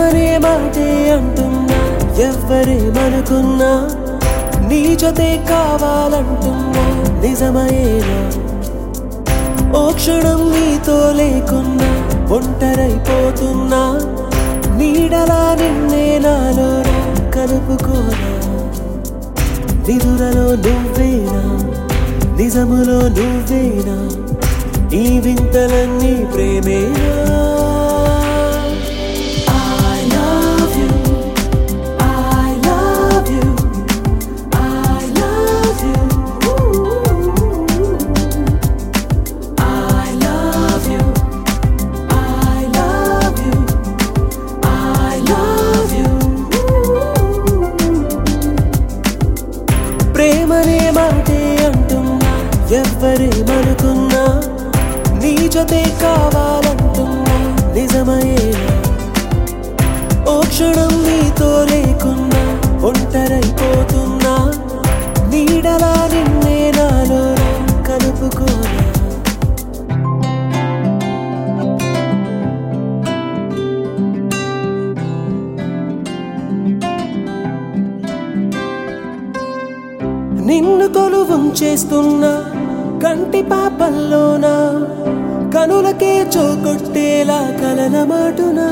ప్రేమనే మాటే అంటున్నా ఎవ్వరేమనుకున్నా నీ జతే కావాలంటున్నా నిజమయేనా ఓ క్షణం నీతో లేకున్నా ఒంటరైపోతున్నా నీడలా నిన్నే నాలో కలుపుకోనా నిదురలో నువ్వేనా నిజములో నువ్వేనా ఈ వింతలన్నీ ప్రేమేనా I love you. I love you. I love you. I love you. I love you. I love you. ప్రేమనే మాటే అంటున్నా ఎవ్వరేమనుకున్నా నీ జతే కావాలంటున్నా నిజమయేనా ఓ క్షణం నీతో లేకున్నా ఒంటరైపోతున్నా నీడలా నిన్నే నాలో కలుపుకోనా నిన్ను కొలువుంచేస్తున్నా కంటి పాపల్లోనా కనులకే చోకొట్టేలా కలల మాటునా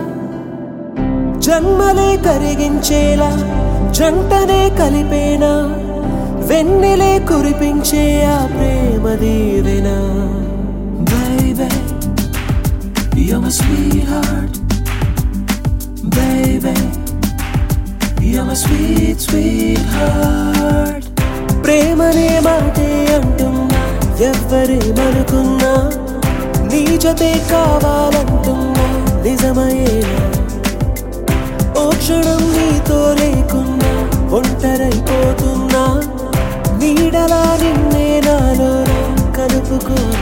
జన్మలే కరిగించేలా జంటనే కలిపేనా వెన్నెలే కురిపించే ఆ ప్రేమ దీవెనా Baby, you're my sweetheart Baby, you're my sweet, sweetheart ప్రేమనే మాటే అంటున్నా ఎవ్వరేమనుకున్నా నీ జతే కావాలంటున్నా నిజమయేనా ఓ క్షణం నీతో లేకున్నా ఒంటరైపోతున్నా నీడలా నిన్నే నాలో కలుపుకోనా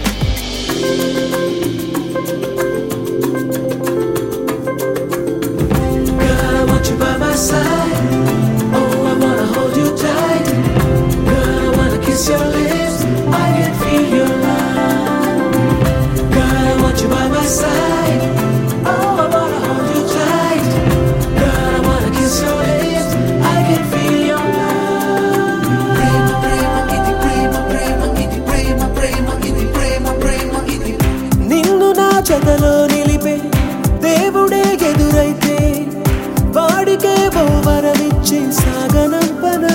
Girl, I want you by my side. Oh, I wanna hold you tight. Girl, I wanna kiss your lips. I can feel your love. Girl, I want you by my side. Oh, I wanna hold you tight. Girl, I wanna kiss your lips. I can feel your love. ప్రేమ ప్రేమ ఇది ప్రేమ ప్రేమ ఇది ప్రేమ ప్రేమ ఇది ప్రేమ ప్రేమ ఇది నిన్ను నా జతలో నిలిపే దేవుడే ఎదురైతే వాడికే ఓ వరమిచ్చి సాగనంపనా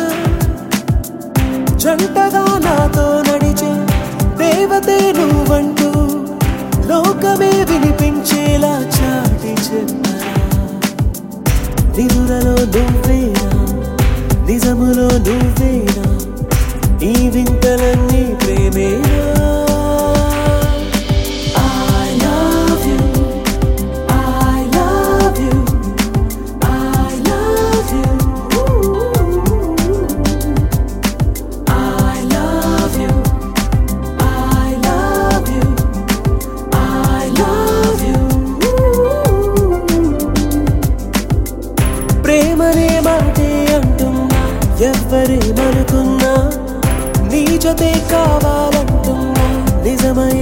జంటగా నాతో నడిచే దేవతే నువ్వంటూ లోకమే వినిపించేలా చాటి చెప్పరా నిదురలో నువ్వేనా నిజములో నువ్వేనా ఈ వింతలన్నీ ప్రేమేనా I love you. I love you. I love you. I love you. I love you. I love you. ప్రేమనే మాటే అంటున్నా ఎవ్వరేమనుకున్నా నీ జతే కావాలంటున్నా నిజమయ్యే